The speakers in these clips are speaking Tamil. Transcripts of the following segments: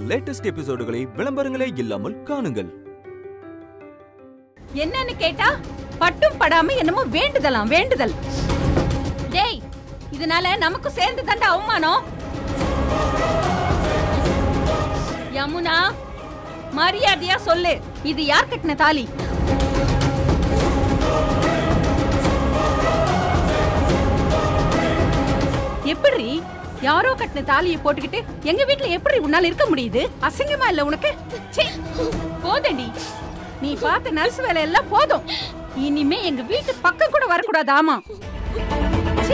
லேட்டஸ்ட் எபிசோடுகளை விளம்பரங்களே இல்லாமல் காணுங்கள் என்னன்னு கேட்டா பட்டும் படாம என்னமோ வேண்டுதலாம் வேண்டுதல் டேய் இதனால நமக்கு சேர்ந்து தண்ட அவமானம் யமுனா மரியாதையா சொல்லு இது யார் கட்டின தாலி எப்படி யாரோ கட்டின தாலியை போட்டுக்கிட்டு எங்க வீட்ல எப்படி உன்னால இருக்க முடியுது அசிங்கமா இல்ல உனக்கு ச்சீ, போதண்டி நீ பார்த்த நர்ஸ் வேலை எல்லாம் போதும் இனிமே எங்க வீட்டு பக்கம் கூட வரக்கூடாது ஆமா ச்சீ.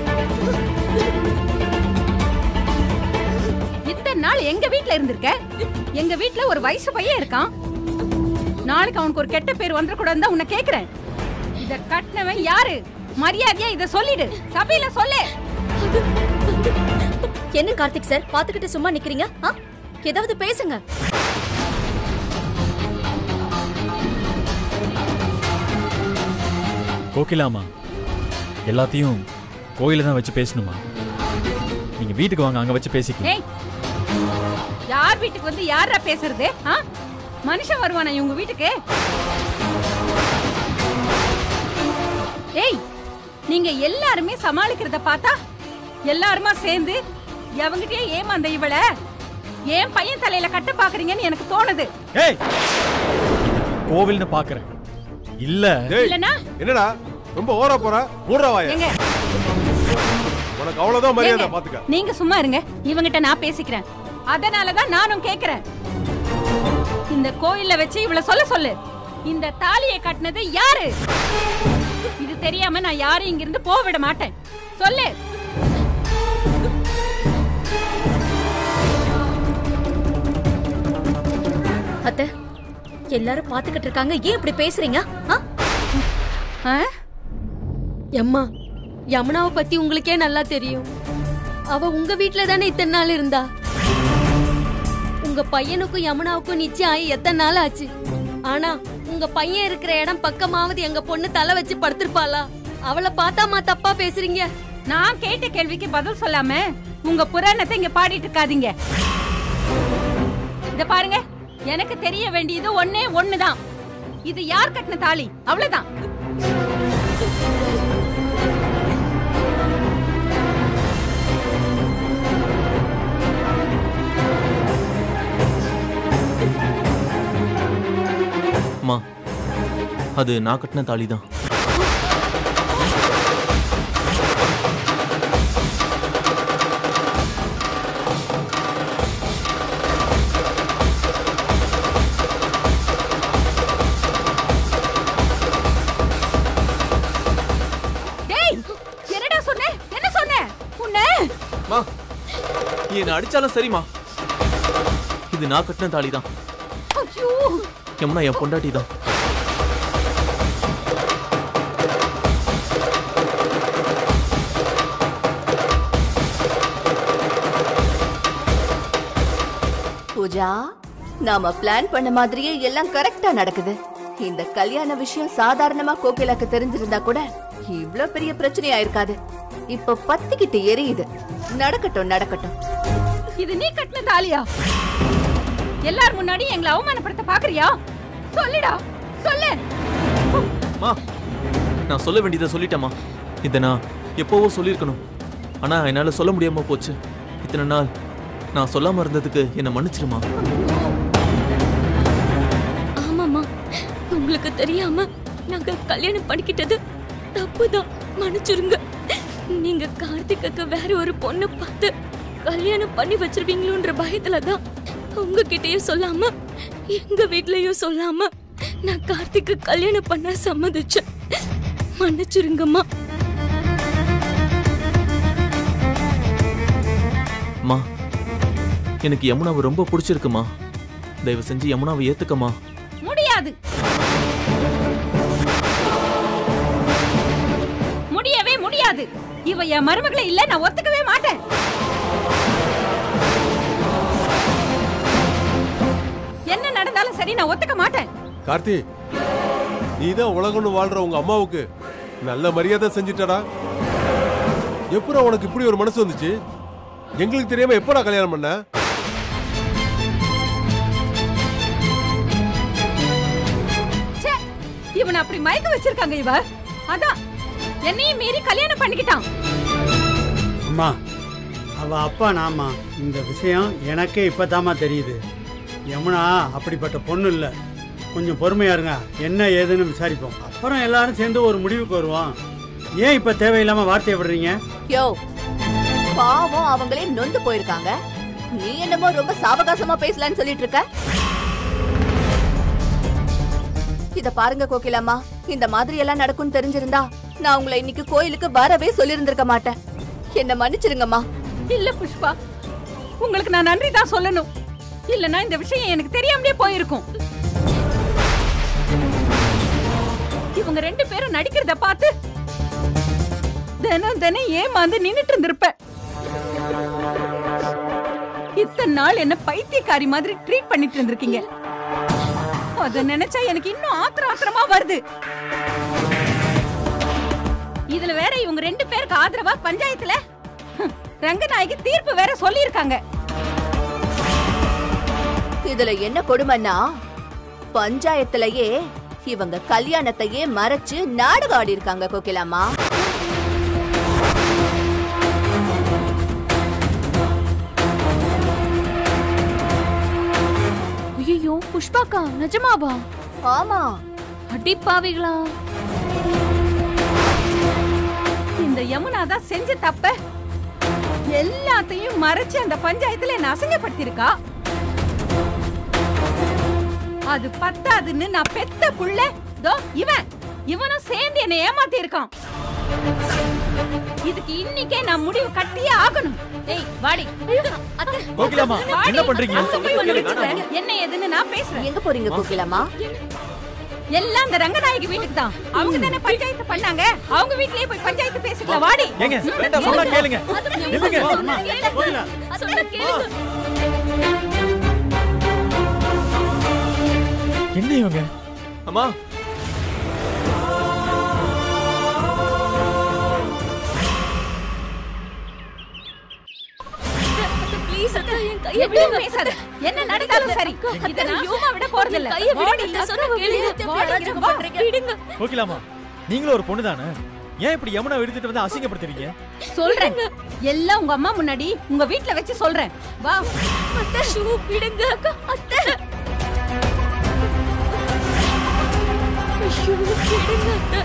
இத்தனை நாள் எங்க வீட்ல இருந்திருக்க எங்க வீட்ல ஒரு வயசு பையன் இருக்கான் நாளைக்கு அவனுக்கு ஒரு கெட்ட பேர் வந்துடக்கூடாதுன்னு தான் உன்னை கேக்குறேன் இத கட்டினவன் யாரு மரியாதையா இத சொல்லிடு சபையில சொல்லு என்ன கார்த்திக் சார் பாத்துக்கிட்டு சும்மா நிக்கிறீங்க ஆ? ஏதாவது பேசுங்க கோகிலாமா எல்லாத்தையும் கோயில தான் வச்சு பேசணுமா நீங்க வீட்டுக்கு வாங்க அங்க வச்சு பேசிக்கலாம் ஏய் யார் வீட்டுக்கு வந்து யாரா பேசுறது ஆ? மனுஷன் வருவானா இவங்க வீட்டுக்கு ஏய் நீங்க எல்லாருமே சமாளிக்கிறத பார்த்தா எல்லாருமா சேர்ந்து எவங்கிட்டயே ஏமாந்த இவள ஏன் பையன் தலையில கட்ட பாக்குறீங்கன்னு எனக்கு தோணுது ஏய் கோவில்னு பாக்குறேன் இல்ல டேய் இல்லனா என்னடா ரொம்ப ஓரா போற மூடுறா வாய எங்க உனக்கு அவ்வளவுதான் மரியாதை ஏங்க, பாத்துக்க நீங்க சும்மா இருங்க இவங்கிட்ட நான் பேசிக்கிறேன் அதனாலதான் நானும் கேக்குறேன் இந்த கோயில்ல வச்சு இவள சொல்ல சொல்லு இந்த தாலியை கட்டினது யாரு இது தெரியாம நான் யாரும் இங்க இருந்து போக விட மாட்டேன் சொல்லு அத்தை எல்லாரும் பாத்துக்கிட்டு இருக்காங்க ஏன் இப்படி பேசுறீங்க ஆ? ஆ? எம்மா யமுனாவை பத்தி உங்களுக்கே நல்லா தெரியும் அவ உங்க வீட்ல தானே இத்தனை நாள் இருந்தா உங்க பையனுக்கும் யமுனாவுக்கும் நிச்சயம் ஆகி எத்தனை நாள் ஆச்சு ஆனா உங்க பையன் இருக்கிற இடம் பக்கமாவது எங்க பொண்ணு தலை வச்சு படுத்திருப்பாளா அவளை பார்த்தாமா தப்பா பேசுறீங்க நான் கேட்ட கேள்விக்கு பதில் சொல்லாம உங்க புராணத்தை இங்க பாடிட்டு இருக்காதீங்க இத பாருங்க எனக்கு தெரிய வேண்டியது ஒண்ணே ஒண்ணுதான் இது யார் கட்டின தாலி அவ்வளவுதான் அம்மா அது நான் கட்டின தாலி தான் டேய் என்னடா சொன்ன என்ன சொன்ன உன்ன மா நீ என்ன அடிச்சாலும் சரிம்மா இது நான் கட்டின தாலி தான் ஐயோ யமுனா என் பொண்டாட்டி தான் பூஜா நாம பிளான் பண்ண மாதிரியே எல்லாம் கரெக்டா நடக்குது இந்த கல்யாண விஷயம் சாதாரணமா கோகிலாக்கு தெரிஞ்சிருந்தா கூட இவ்ளோ பெரிய பிரச்சனையா இருக்காது இப்ப பத்திக்கிட்டு எரியுது நடக்கட்டும் நடக்கட்டும் இது நீ கட்டின தாலியா எல்லார் முன்னாடி எங்களை அவமானப்படுத்த பாக்குறியா சொல்லுடா சொல்லு மா நான் சொல்ல வேண்டியதை சொல்லிட்டேம்மா இதை நான் எப்போவோ சொல்லியிருக்கணும் ஆனா என்னால சொல்ல முடியாம போச்சு இத்தனை நாள் நான் சொல்லாம இருந்ததுக்கு என்னை மன்னிச்சிருமா ஆமாமா உங்களுக்கு தெரியாம நாங்க கல்யாணம் பண்ணிக்கிட்டது தப்புதான் மன்னிச்சிருங்க நீங்க கார்த்திக்கு வேற ஒரு பொண்ணு பார்த்து கல்யாணம் பண்ணி வச்சிருவீங்களோன்ற பயத்துல தான் உங்ககிட்டயும் சொல்லாம எங்க வீட்லயும் சொல்லாம நான் கார்த்திக்கு கல்யாணம் பண்ண சம்மதிச்சேன் மன்னிச்சிருங்கம்மா அம்மா எனக்கு யமுனாவை ரொம்ப பிடிச்சிருக்குமா தயவு செஞ்சு யமுனாவை ஏத்துக்கம்மா முடியாது முடியவே முடியாது இவ என் மருமகளை இல்ல நான் ஒத்துக்கவே மாட்டேன் என்ன நடந்தாலும் சரி நான் ஒத்துக்க மாட்டேன் கார்த்தி நீதான் உலகம்னு வாழ்ற உங்க அம்மாவுக்கு நல்ல மரியாதை செஞ்சுட்டடா எப்படா உனக்கு இப்படி ஒரு மனசு வந்துச்சு எங்களுக்கு தெரியாம எப்படா கல்யாணம் பண்ண என்ன அப்படி மயக்க வச்சிருக்காங்க இவ அதான் என்னையும் மீறி கல்யாணம் பண்ணிக்கிட்டான் அம்மா அவ அப்பா நாமா இந்த விஷயம் எனக்கே இப்பதாம்மா தெரியுது யமுனா அப்படிப்பட்ட பொண்ணு இல்லை கொஞ்சம் பொறுமையா இருங்க என்ன ஏதுன்னு விசாரிப்போம் அப்புறம் எல்லாரும் சேர்ந்து ஒரு முடிவுக்கு வருவோம் ஏன் இப்ப தேவையில்லாம வார்த்தையை விடுறீங்க யோ பாவம் அவங்களே நொந்து போயிருக்காங்க நீ என்னமோ ரொம்ப சாவகாசமா பேசலாம்னு சொல்லிட்டு இருக்க இத பாருங்க கோகிலாமா இந்த மாதிரி எல்லாம் நடக்கும்னு தெரிஞ்சிருந்தா நான் உங்களை இன்னைக்கு கோயிலுக்கு வரவே சொல்லியிருந்திருக்க மாட்டேன் என்ன மன்னிச்சிருங்கம்மா இல்ல புஷ்பா உங்களுக்கு நான் நன்றி தான் சொல்லணும் இல்லனா இந்த விஷயம் எனக்கு தெரியாமலே போயிருக்கும் இவங்க ரெண்டு பேரும் நடிக்கிறத பார்த்து தினம் தினம் ஏமாந்து நின்னுட்டு இருந்திருப்பேன் இத்தனை நாள் என்ன பைத்தியக்காரி மாதிரி ட்ரீட் பண்ணிட்டு இருந்திருக்கீங்க அத நினைச்சா எனக்கு இன்னும் ஆத்திர ஆத்திரமா வருது இதுல வேற இவங்க ரெண்டு பேருக்கு ஆதரவா பஞ்சாயத்துல ஹம், ரங்கநாயகி தீர்ப்பு வேற சொல்லியிருக்காங்க இதுல என்ன கொடுமைன்னா பஞ்சாயத்துலயே இவங்க கல்யாணத்தையே மறைச்சு நாடகம் ஆடி இருக்காங்க கோகிலாமா ஐயோ புஷ்பாக்கா நிஜமாவா ஆமா அடிப்பாவிகளா இந்த யமுனா தான் செஞ்ச தப்ப எல்லாத்தையும் மறைச்சு அந்த பஞ்சாயத்துல என்ன அசிங்கப்படுத்திருக்கா அது பத்தாதுன்னு நான் பெத்த புள்ள தோ இவன் இவனும் சேர்ந்து என்ன ஏமாத்தி இருக்கான் இதுக்கு இன்னைக்கே நான் முடிவு கட்டியே ஆகணும் டேய் வாடி அத்தை கோகிலாமா என்ன பண்றீங்க அங்க போய் வந்து நிக்கிறேன். என்ன ஏதுன்னு நான் பேசுறேன் எங்க போறீங்க கோகிலாமா எல்லாம் அந்த ரங்கநாயகி வீட்டுக்கு தான் அவங்க தானே பஞ்சாயத்து பண்ணாங்க அவங்க வீட்லயே போய் பஞ்சாயத்து பேசிக்கலாம் வாடி ஏங்க வேண்டாம் சொன்னா கேளுங்க நில்லுங்க கோகிலா சொன்னா கேளுங்க என்ன இவங்க அம்மா ப்ளீஸ் அத்தை என் கையை எதுவும் விடுங்க பேசாத என்ன நடந்தாலும் சரி இத நான் சும்மா விட போறதில்ல கையை வாடி, விடுங்க சொன்னா கேளுங்க வாடி, அராஜகம் வா. பண்றீங்க விடுங்க கோகிலாமா நீங்களும் ஒரு பொண்ணு தானே ஏன் இப்படி யமுனா எடுத்துட்டு வந்து அசிங்கப்படுத்துறீங்க சொல்றேன் எல்லாம் உங்க அம்மா முன்னாடி உங்க வீட்ல வச்சு சொல்றேன் வா அத்தை ஷூ விடுங்க அக்கா அத்தை ஐயோ விடுங்க அத்தை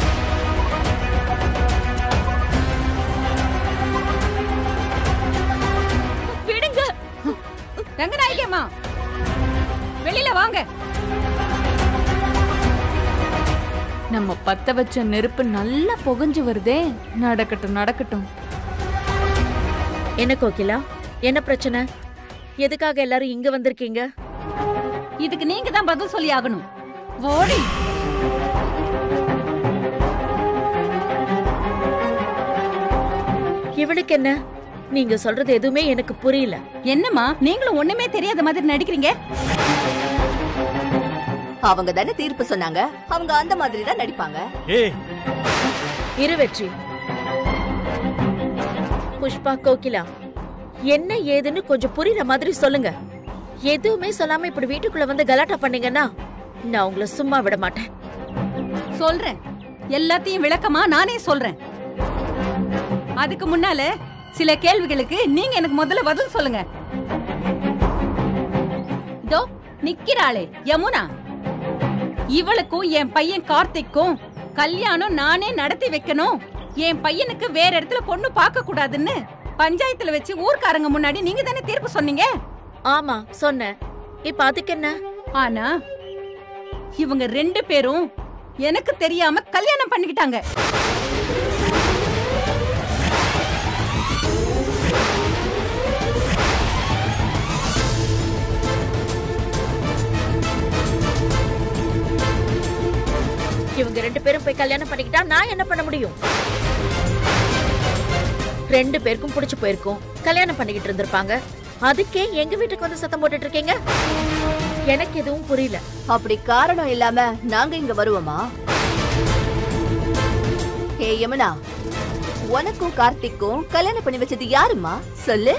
விடுங்க ரங்கநாயகி அம்மா வெளியில வாங்க நம்ம பத்த வச்ச நெருப்பு நல்லா புகஞ்சு வருதே நடக்கட்டும் நடக்கட்டும் என்ன கோகிலா என்ன பிரச்சனை எதுக்காக எல்லாரும் இங்க வந்திருக்கீங்க இதுக்கு நீங்க தான் பதில் சொல்லி ஆகணும் ஓடி இவளுக்கு என்ன நீங்க சொல்றது எதுவுமே எனக்கு புரியல என்னம்மா நீங்களும் ஒண்ணுமே தெரியாத மாதிரி நடிக்கிறீங்க அவங்க தானே தீர்ப்பு சொன்னாங்க அவங்க அந்த மாதிரி தான் நடிப்பாங்க ஏய் இரு வெற்றி புஷ்பா கோகிலா என்ன ஏதுன்னு கொஞ்சம் புரியுற மாதிரி சொல்லுங்க எதுவுமே சொல்லாம இப்படி வீட்டுக்குள்ள வந்து கலாட்டா பண்ணீங்கன்னா நான் உங்களை சும்மா விட மாட்டேன் சொல்றேன் எல்லாத்தையும் விளக்கமா நானே சொல்றேன் அதுக்கு முன்னால சில கேள்விகளுக்கு நீங்க எனக்கு முதல்ல பதில் சொல்லுங்க இதோ நிக்கிறாளே யமுனா இவளுக்கும் என் பையன் கார்த்திக்கும் கல்யாணம் நானே நடத்தி வைக்கணும் என் பையனுக்கு வேற இடத்துல பொண்ணு பார்க்க கூடாதுன்னு பஞ்சாயத்துல வச்சு ஊர்க்காரங்க முன்னாடி நீங்க தானே தீர்ப்பு சொன்னீங்க ஆமா சொன்னேன் இப்ப அதுக்கு என்ன ஆனா இவங்க ரெண்டு பேரும் எனக்கு தெரியாம கல்யாணம் பண்ணிக்கிட்டாங்க இவங்க ரெண்டு பேரும் போய் கல்யாணம் பண்ணிக்கிட்டா நான் என்ன பண்ண முடியும் ரெண்டு பேருக்கும் பிடிச்சு போயிருக்கும் கல்யாணம் பண்ணிக்கிட்டு இருந்திருப்பாங்க அதுக்கே எங்க வீட்டுக்கு வந்து சத்தம் போட்டுட்டு இருக்கீங்க எனக்கு எதுவும் புரியல அப்படி காரணம் இல்லாம நாங்க இங்க வருவோமா ஹே யமுனா உனக்கும் கார்த்திக்கும் கல்யாணம் பண்ணி வச்சது யாருமா சொல்லு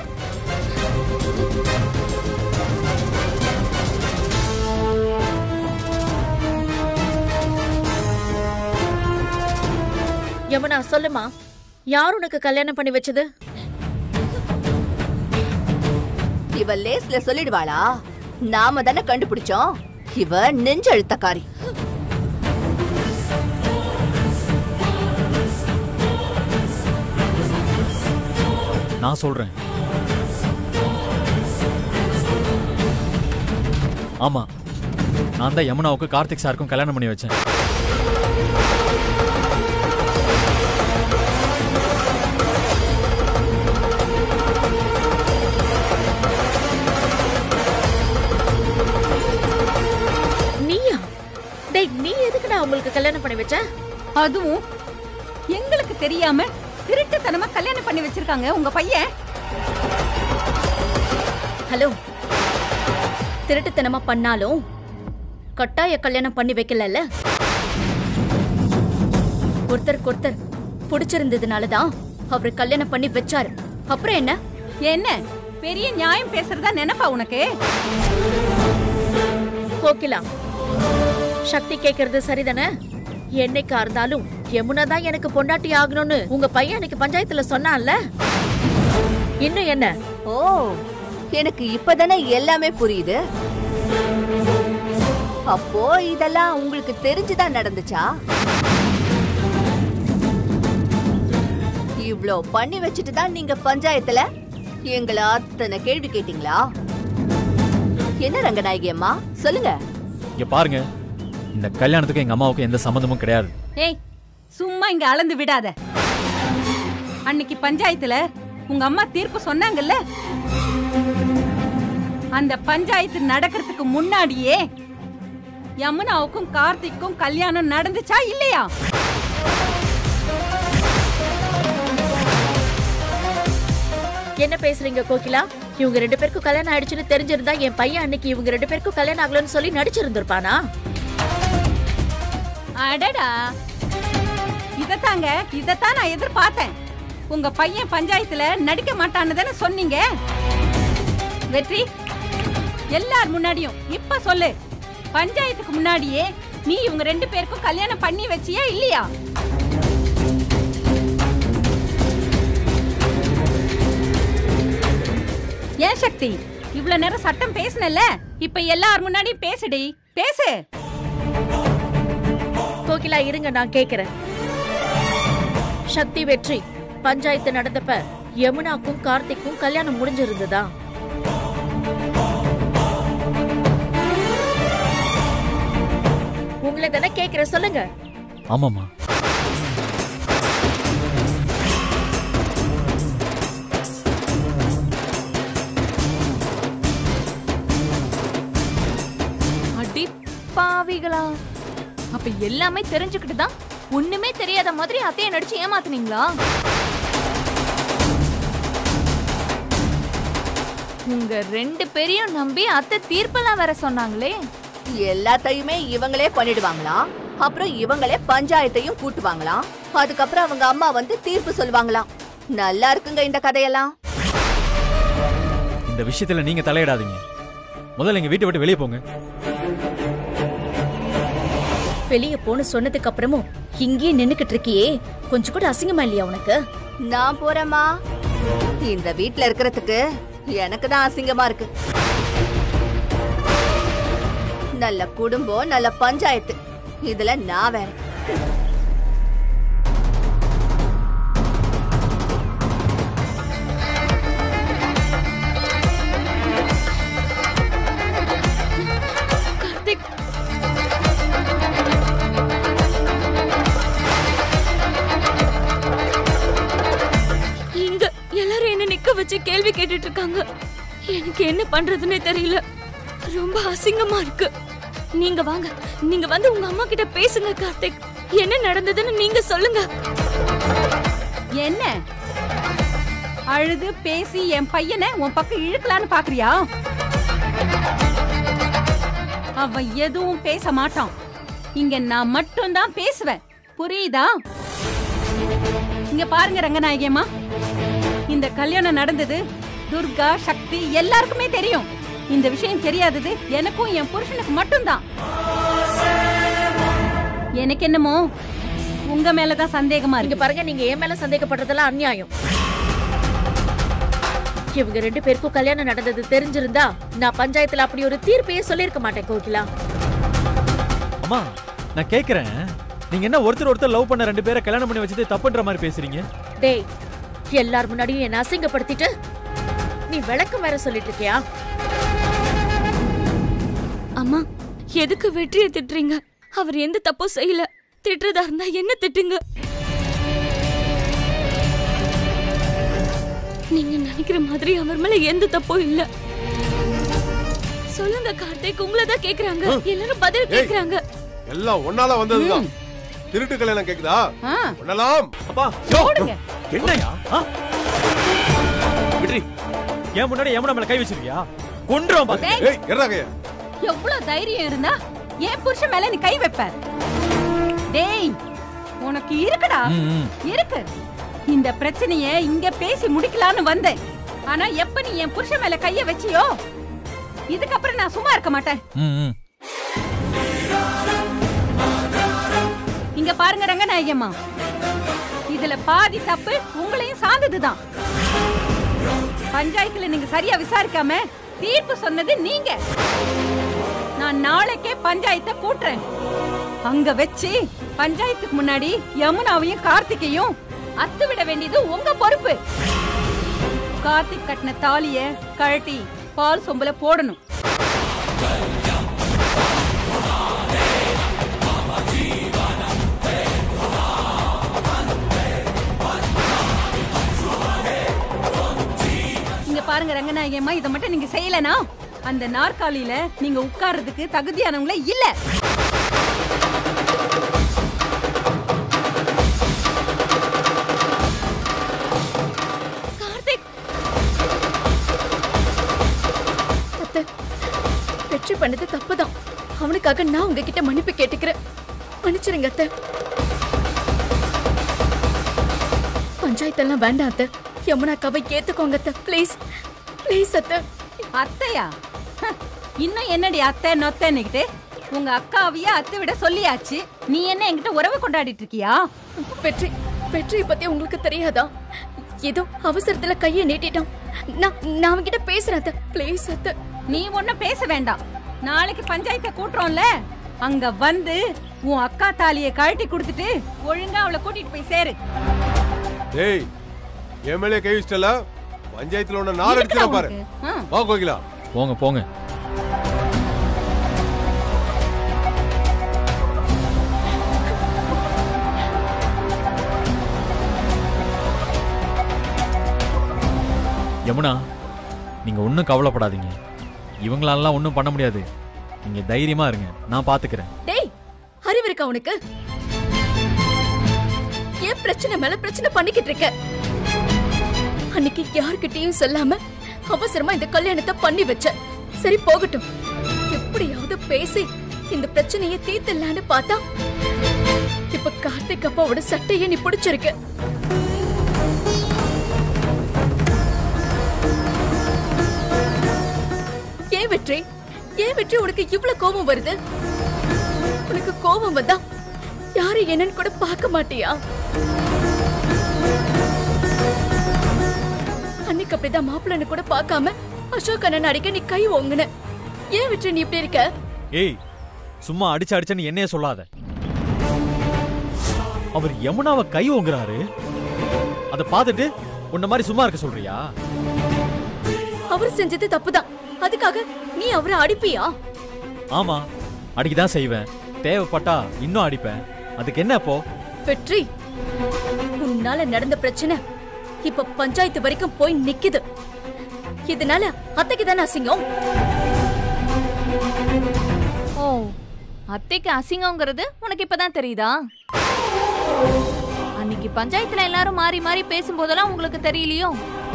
யமுனா சொல்லுமா யார் உனக்கு கல்யாணம் பண்ணி வச்சது இவ லேஸ்ல சொல்லிடுவாளா நாம தானே கண்டுபிடிச்சோம் இவ நெஞ்செழுத்தக்காரி நான் சொல்றேன் ஆமா நான் தான் யமுனாவுக்கு கார்த்திக் சாருக்கும் கல்யாணம் பண்ணி வச்சேன் நீயா டேய் நீ எதுக்குடா உங்களுக்கு கல்யாணம் பண்ணி வச்ச அதுவும் எங்களுக்கு தெரியாம திருட்டுத்தனமா கல்யாணம் பண்ணி வச்சிருக்காங்க உங்க பையன் ஹலோ திருட்டுத்தனமா பண்ணாலும் கட்டாய கல்யாணம் பண்ணி வைக்கலல்ல ஒருத்தருக்கு ஒருத்தர் பிடிச்சிருந்ததுனால தான் அவரு கல்யாணம் பண்ணி வச்சாரு அப்புறம் என்ன என்ன பெரிய நியாயம் பேசுறதா நினைப்பா உனக்கு கோகிலா சக்தி கேக்குறது சரிதானே என்னைக்கா இருந்தாலும் யமுனா தான் எனக்கு பொண்டாட்டி ஆகணும்னு உங்க பையன் அன்னைக்கு பஞ்சாயத்துல சொன்னான்ல இன்னும் என்ன ஓ எனக்கு இப்பதானே எல்லாமே புரியுது அப்போ இதெல்லாம் உங்களுக்கு தெரிஞ்சுதான் நடந்துச்சா இவ்ளோ பண்ணி வச்சுட்டு தான் நீங்க பஞ்சாயத்துல எங்களை அத்தனை கேள்வி கேட்டீங்களா என்ன ரங்கநாயகி அம்மா சொல்லுங்க இங்க பாருங்க இந்த கல்யாணத்துக்கு எங்க அம்மாவுக்கு எந்த சம்மந்தமும் கிடையாது ஏய் சும்மா இங்க அளந்து விடாத அன்னைக்கு பஞ்சாயத்துல உங்க அம்மா தீர்ப்பு சொன்னாங்கல்ல அந்த பஞ்சாயத்து நடக்கிறதுக்கு முன்னாடியே யமுனாவுக்கும் கார்த்திக்கும் கல்யாணம் நடந்துச்சா இல்லையா என்ன பேசுறீங்க கோகிலா இவங்க ரெண்டு பேருக்கும் கல்யாணம் ஆயிடுச்சுன்னு தெரிஞ்சிருந்தா என் பையன் அன்னைக்கு இவங்க ரெண்டு பேருக்கும் கல்யாணம் ஆகலன்னு சொல்லி நடிச்சிருந்திருப்பானா அடடா இதத்தாங்க இதத்தான் நான் எதிர்பார்த்தேன் உங்க பையன் பஞ்சாயத்துல நடிக்க மாட்டான்னு தானே சொன்னீங்க வெற்றி எல்லார் முன்னாடியும் இப்ப சொல்லு பஞ்சாயத்துக்கு முன்னாடியே நீ இவங்க ரெண்டு பேருக்கும் கல்யாணம் பண்ணி வச்சியா இல்லையா ஏன் சக்தி இவ்வளவு நேரம் சட்டம் பேசுனல இப்ப எல்லார் முன்னாடியும் பேசுடி பேசு கோகிலா இருங்க நான் கேக்குறேன் சக்தி வெற்றி பஞ்சாயத்து நடந்தப்ப யமுனாக்கும் கார்த்திக்கும் கல்யாணம் முடிஞ்சிருந்ததா உங்களை தானே கேக்குறேன் சொல்லுங்க ஆமாம்மா அடி பாவிகளா அப்ப எல்லாமே தெரிஞ்சுக்கிட்டு தான் ஒண்ணுமே தெரியாத மாதிரி அத்தைய நடிச்சு ஏமாத்துனீங்களா உங்க ரெண்டு பேரையும் நம்பி அத்தை தீர்ப்பெல்லாம் வேற சொன்னாங்களே எல்லாத்தையுமே இவங்களே பண்ணிடுவாங்களாம் அப்புறம் இவங்களே பஞ்சாயத்தையும் கூட்டுவாங்களாம் அதுக்கப்புறம் அவங்க அம்மா வந்து தீர்ப்பு சொல்லுவாங்களாம் நல்லா இருக்குங்க இந்த கதையெல்லாம் இந்த விஷயத்துல நீங்க தலையிடாதீங்க முதல்ல எங்க வீட்டை விட்டு வெளியே போங்க வெளிய போன்னு சொன்னதுக்கு அப்புறமும் இங்கேயே நின்னுக்கிட்டு இருக்கியே கொஞ்சம் கூட அசிங்கமா இல்லையா உனக்கு நான் போறேம்மா இந்த வீட்ல இருக்கிறதுக்கு எனக்கு தான் அசிங்கமா இருக்கு நல்ல குடும்பம் நல்ல பஞ்சாயத்து இதுல நான் வேற கார்த்திக் இங்க எல்லாரும் என்ன நிக்க வச்சு கேள்வி கேட்டுட்டு இருக்காங்க எனக்கு என்ன பண்றதுன்னே தெரியல ரொம்ப அசிங்கமா இருக்கு நீங்க வாங்க நீங்க வந்து உங்க அம்மா கிட்ட பேசுங்க கார்த்திக் என்ன நடந்ததுன்னு நீங்க சொல்லுங்க என்ன அழுது பேசி என் பையனை உன் பக்கம் இழுக்கலான்னு பாக்குறியா அவன் எதுவும் பேச மாட்டான் இங்க நான் மட்டும்தான் பேசுவேன் புரியுதா இங்க பாருங்க ரங்கநாயகியம்மா இந்த கல்யாணம் நடந்தது துர்கா சக்தி எல்லாருக்குமே தெரியும் இந்த விஷயம் தெரியாதது எனக்கும் என் புருஷனுக்கு மட்டும்தான் எனக்கு என்னமோ உங்க மேலதான் சந்தேகமா இங்க இருக்கு பாருங்க நீங்க என் மேல சந்தேகப்படுறதெல்லாம் அநியாயம் இவங்க ரெண்டு பேருக்கும் கல்யாணம் நடந்தது தெரிஞ்சிருந்தா நான் பஞ்சாயத்துல அப்படி ஒரு தீர்ப்பையே சொல்லியிருக்க மாட்டேன் கோகிலா அம்மா நான் கேக்குறேன் நீங்க என்ன ஒருத்தர் ஒருத்தர் லவ் பண்ண ரெண்டு பேரை கல்யாணம் பண்ணி வச்சது தப்புன்ற மாதிரி பேசுறீங்க டேய் எல்லார் முன்னாடியும் என்ன அசிங்கப்படுத்திட்டு நீ விளக்கம் வேற சொல்லிட்டு இருக்கியா அம்மா எதுக்கு வெற்றியை திட்டுறீங்க அவர் எந்த தப்பும் செய்யல திட்டுறதா இருந்தா என்ன திட்டுங்க நீங்க நினைக்கிற மாதிரி அவர் மேல எந்த தப்பும் இல்ல சொல்லுங்க கார்த்திக் உங்களை தான் கேக்குறாங்க எல்லாரும் பதில் கேக்குறாங்க எல்லாம் ஒன்னால வந்ததுதான் திருட்டு கல்யாணம் கேக்குதா ஆ, ஒன்னலாம் அப்பா போடுங்க என்னையா ஆ? விட்ரி என் முன்னாடி யமுனா மேல கை வச்சிருக்கியா கொன்றுவோம் பாத்து டேய், ஏய் எறாகைய எவ்வளவு தைரியம் இருந்தா என் புருஷன் மேல நீ கை வைப்ப டேய் உனக்கு இருக்குடா ம், ம். இருக்கு இந்த பிரச்சனைய இங்க பேசி முடிக்கலாம்னு வந்தேன் ஆனா எப்ப நீ என் புருஷன் மேல கைய வச்சியோ இதுக்கப்புறம் நான் சும்மா இருக்க மாட்டேன் ம், ம். இங்க பாருங்க ரங்கநாயகம்மா இதுல பாதி தப்பு உங்களையும் சார்ந்ததுதான் பஞ்சாயத்துல நீங்க சரியா விசாரிக்காம தீர்ப்பு சொன்னது நீங்க நான் நாளைக்கே பஞ்சாயத்தை கூட்டுறேன் அங்க வச்சு பஞ்சாயத்துக்கு முன்னாடி யமுனாவையும் கார்த்திகையும் அத்து விட வேண்டியது உங்க பொறுப்பு கார்த்திக் கட்டின தாலிய கழட்டி பால் சொம்புல போடணும் இங்க பாருங்க ரங்கநாயகம்மா இதை மட்டும் நீங்க செய்யலனா அந்த நாற்காலியில நீங்க உட்கார்றதுக்கு தகுதியானவங்களே இல்ல கார்த்திக் அத்தை வெற்றி பண்ணது தப்புதான் அவனுக்காக நான் உங்ககிட்ட மன்னிப்பு கேட்டுக்கிறேன் மன்னிச்சிருங்க அத்தை பஞ்சாயத்தெல்லாம் வேண்டாம் அத்தை யமுனாக்காவை ஏத்துக்கோங்க அத்தை ப்ளீஸ் ப்ளீஸ் அத்தை அத்தையா ஹ, இன்னும் என்னடி அத்தை நொத்தன்னுகிட்டு உங்க அக்காவையே அத்தை விட சொல்லியாச்சு நீ என்ன என்கிட்ட உறவு கொண்டாடிட்டு இருக்கியா வெற்றி வெற்றியை பத்தி உங்களுக்கு தெரியாதா ஏதோ அவசரத்துல கையை நீட்டிட்டான் நான் நான் அவன்கிட்ட பேசுறேன் அத்தை ப்ளீஸ் அத்தை நீ ஒண்ணும் பேச வேண்டாம் நாளைக்கு பஞ்சாயத்தை கூட்டுறோம்ல அங்க வந்து உன் அக்கா தாலியை கழட்டி கொடுத்துட்டு ஒழுங்கா அவளை கூட்டிட்டு போய் சேரு டேய் என் மேலே கை வச்சிட்டல பஞ்சாயத்துல உன்னை நார் இருக்குடா அடிச்சிட பாரு உனக்கு. ஆ. வா கோகிலா போங்க போங்க யமுனா நீங்க ஒன்றும் கவலைப்படாதீங்க இவங்களாலாம் ஒன்றும் பண்ண முடியாது நீங்க தைரியமா இருங்க நான் பாத்துக்கிறேன் டேய் அறிவு இருக்கா உனக்கு ஏன் பிரச்சனை மேல பிரச்சனை பண்ணிக்கிட்டு இருக்க அன்னைக்கு யார்கிட்டயும் சொல்லாம அவசரமா இந்த கல்யாணத்தை பண்ணி வச்ச சரி போகட்டும் எப்படியாவது பேசி இந்த பிரச்சனையை தீர்த்துலான்னு பார்த்தா இப்ப கார்த்திக் அப்பாவோட சட்டையை நீ பிடிச்சிருக்க ஏன் வெற்றி ஏன் வெற்றி உனக்கு இவ்வளவு கோபம் வருது உனக்கு கோபம் வந்தா யாரு என்னன்னு கூட பார்க்க மாட்டியா அன்னைக்கு அப்படிதான் மாப்பிள்ளன்னு கூட பார்க்காம அசோக் அண்ணன் அடிக்க நீ கை ஓங்குன ஏன் வெற்றி நீ இப்படி இருக்க ஏய் சும்மா அடிச்சு அடிச்சன்னு என்னைய சொல்லாத அவர் யமுனாவை கை ஓங்குறாரு அதை பார்த்துட்டு உன்ன மாதிரி சும்மா இருக்க சொல்றியா அவர் செஞ்சது தப்புதான் அதுக்காக நீ அவரை அடிப்பியா ஆமா அடிக்கதான் செய்வேன் தேவைப்பட்டா இன்னும் அடிப்பேன் அதுக்கு என்ன இப்போ வெற்றி உன்னால நடந்த பிரச்சனை இப்ப பஞ்சாயத்து வரைக்கும் போய் நிக்குது இதனால அத்தைக்கு தானே அசிங்கம் ஓ அத்தைக்கு அசிங்கங்கிறது உனக்கு இப்பதான் தெரியுதா அன்னைக்கு பஞ்சாயத்துல எல்லாரும் மாறி மாறி பேசும்போதெல்லாம் உங்களுக்கு தெரியலையோ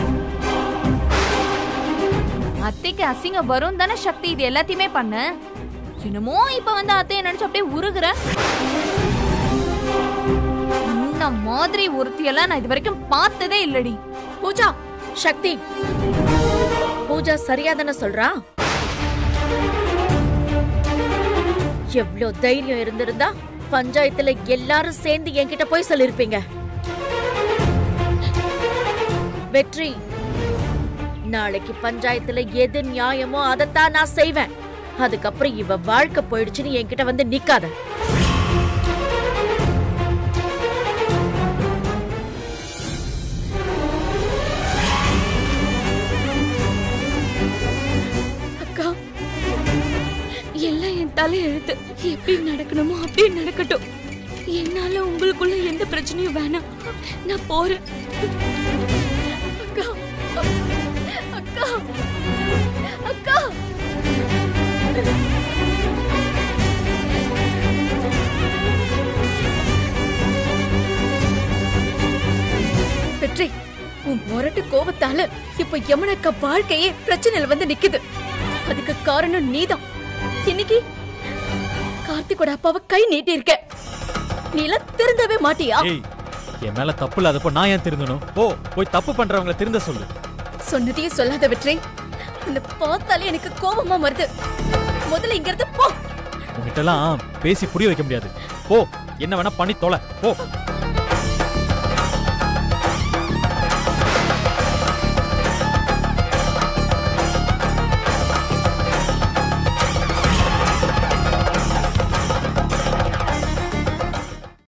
அத்தைக்கு அசிங்கம் வரும் தானே சக்தி இது எல்லாத்தையுமே பண்ண என்னமோ இப்ப வந்து அத்தைய நினைச்சு அப்படியே உருகுற இந்த மாதிரி ஒருத்தியெல்லாம் நான் இது வரைக்கும் பார்த்ததே இல்லடி பூஜா சக்தி பூஜா சரியா தானே சொல்றா எவ்ளோ தைரியம் இருந்திருந்தா பஞ்சாயத்துல எல்லாரும் சேர்ந்து என்கிட்ட போய் சொல்லிருப்பீங்க வெற்றி நாளைக்கு பஞ்சாயத்துல எது நியாயமோ அதைத்தான் நான் செய்வேன் அதுக்கப்புறம் இவ வாழ்க்கை போயிடுச்சுன்னு என்கிட்ட வந்து நிக்காத அக்கா எல்லாம் என் தலை எழுத்து எப்படி நடக்கணுமோ அப்படியே நடக்கட்டும் என்னால உங்களுக்குள்ள எந்த பிரச்சனையும் வேணாம் நான் போறேன் அக்கா அக்கா அக்கா வெற்றி உன் முரட்டு கோவத்தால இப்ப யமுனக்க வாழ்க்கையே பிரச்சனையில வந்து நிக்குது அதுக்கு காரணம் நீதான் இன்னைக்கு கார்த்திகோட அப்பாவை கை நீட்டி இருக்க நீ எல்லாம் திருந்தவே மாட்டியா ஏய் என் மேல தப்பு இல்லாதப்போ நான் ஏன் திருந்தணும் போ போய் தப்பு பண்றவங்கள திருந்த சொல்லு சொன்னதையும் சொல்லாத வெற்றி அந்த பார்த்தாலே எனக்கு கோபமா வருது முதல்ல இங்க இருந்து போ உங்ககிட்ட எல்லாம் பேசி புரிய வைக்க முடியாது போ என்ன வேணா பண்ணி தொலை போ